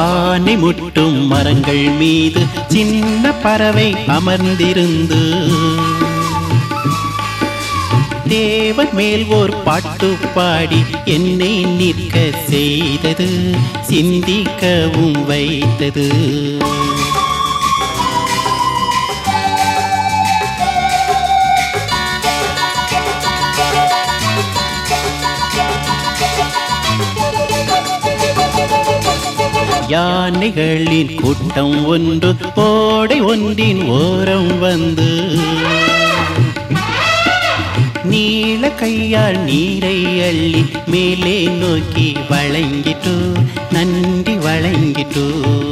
வானை முட்டும் மரங்கள் மீது சின்ன பறவை அமர்ந்திருந்து தேவன் மேல் ஓர் பாட்டு பாடி என்னை நிற்க செய்தது சிந்திக்கவும் வைத்தது யானைகளின் கூட்டம் ஒன்று ஓடை ஒன்றின் ஓரம் வந்து நீல கையால் நீரை அள்ளி மேலே நோக்கி வழங்கிட்டு நன்றி வழங்கிட்டு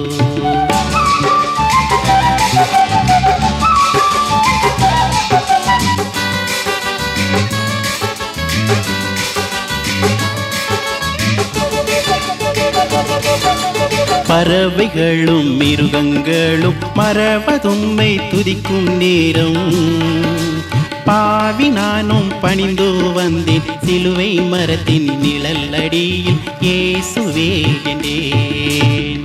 பறவைகளும் மிருகங்களும் மறவதும்மை துதிக்கும் நேரம் பாவி நானும் பணிந்து வந்தேன் சிலுவை மரத்தின் நிழல் அடியில் இயேசுவே என்றேன்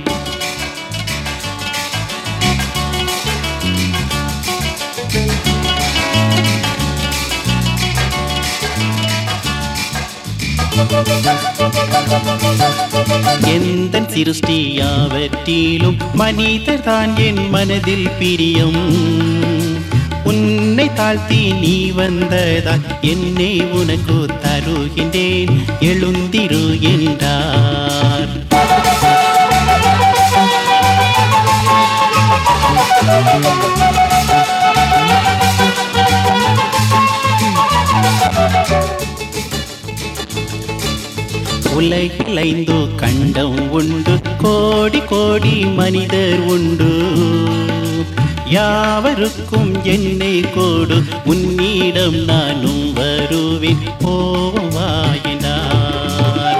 எந்த சிருஷ்டியாவற்றிலும் மனிதர் தான் என் மனதில் பிரியம் உன்னை தாழ்த்தி நீ வந்ததால் என்னை உனக்கு தருகின்றேன் எழுந்திரு என்றார் உலகில் ஐந்து கண்டம் உண்டு கோடி கோடி மனிதர் உண்டு யாவருக்கும் என்னை கோடு உன்னிடம் நானும் வருவேன் போவாயினார்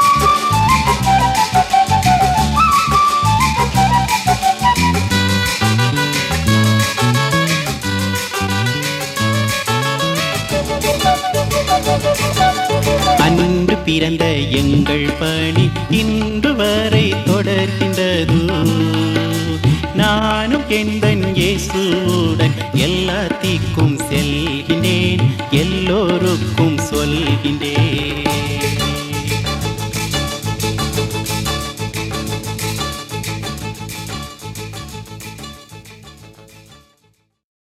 அன்று பிறந்த எங்கள் பணி இன்று வரை தொடர்கின்றது நானும் எந்தன் இயேசுவுடன் எல்லாத்திற்கும் செல்கின்றேன் எல்லோருக்கும் சொல்கின்றேன்